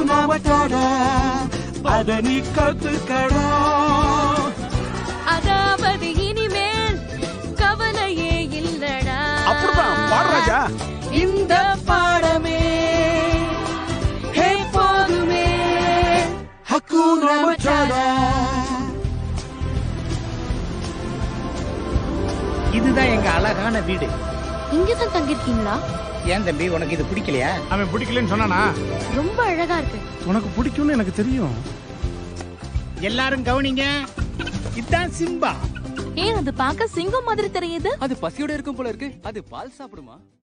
ஹக்குனா மட்டாடா அத நீ கத்துக்கடா அதாவது இனிமேல் கவலையே இல்லடா அப்படிதான் பாடு ராஜா இந்த பாடமே ஹே போதுமே ஹக்குனா மட்டாடா இதுதான் எங்க அழகான வீடு இங்கதான் தங்கிருக்கீங்களா ஏன் தம்பி உனக்கு இது பிடிக்கலையா அவன் பிடிக்கலன்னு சொன்னானா ரொம்ப அழகா இருக்கு உனக்கு பிடிக்கும்னு எனக்கு தெரியும் எல்லாரும் கவனிங்க இதான் சிம்பா ஏன் அது பார்க்க சிங்கம் மாதிரி தெரியுது அது பசியோட இருக்கும் போல இருக்கு அது பால் சாப்பிடுமா